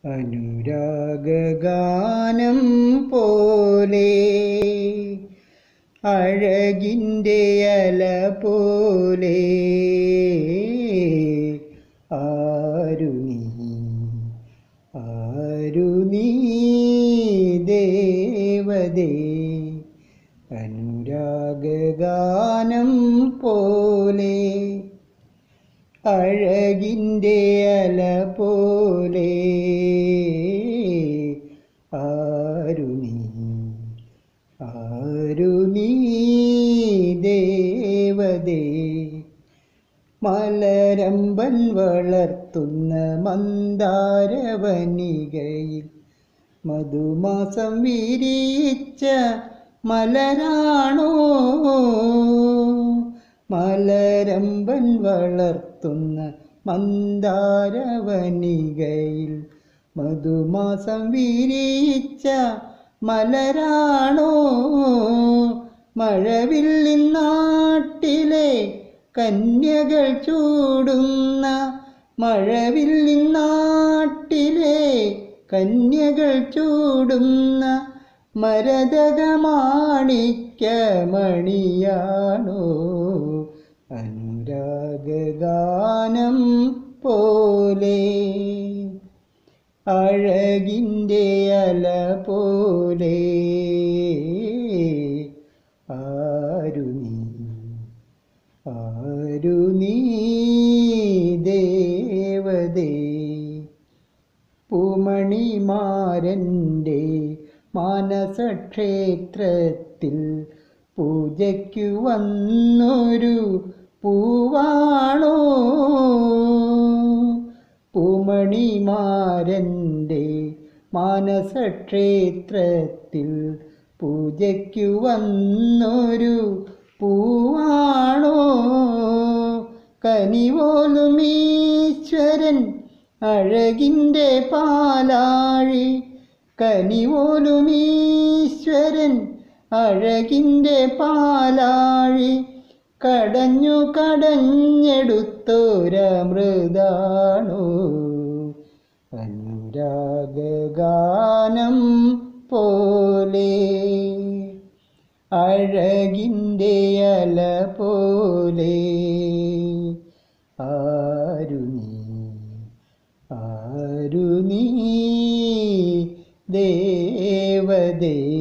അനുരാഗഗാനം പോലെ അഴകിൻ്റെ അല പോലെ ആരു നീ ആരു നീ ദേവതേ അനുരാഗഗാനം പോലെ അഴകിൻ്റെ അല പോലെ ആരു നീ ആരു നീ ദേവതേ മലരമ്പൻ വളർത്തുന്ന മന്ദാരവനികയിൽ മധുമാസം വിരിച്ച മലരാണോ മലരമ്പൻ വളർത്തുന്ന മന്ദാരവനികയിൽ മധുമാസം വിരിച്ച മലരാണോ മഴവില്ലിൻ നാട്ടിലെ കന്യകൾ ചൂടുന്ന മഴവില്ലിൻ നാട്ടിലെ കന്യകൾ ചൂടുന്ന മരതകമാണിക്യമണിയാണോ അനുരാഗഗാനം പോലെ അഴകിൻ്റെ അല പോലെ ആരു നീ ആരു നീ ദേവതേ പൂമണിമാരൻ്റെ മാനസക്ഷേത്രത്തിൽ പൂജയ്ക്കു വന്നൊരു പൂവാണോ പൂമണിമാരൻ്റെ മാനസക്ഷേത്രത്തിൽ പൂജയ്ക്കു വന്നൊരു പൂവാണോ കനിപോലും ഈശ്വരൻ അഴകിൻ്റെ പാലാഴി കനിപോലും ഈശ്വരൻ അഴകിൻ്റെ പാലാഴി കടഞ്ഞു കടഞ്ഞെടുത്തൊരമൃതാണോ അനുരാഗഗാനം പോലെ അഴകിൻ്റെ അല പോലെ ആരു നീ ആരു നീ ദേവതേ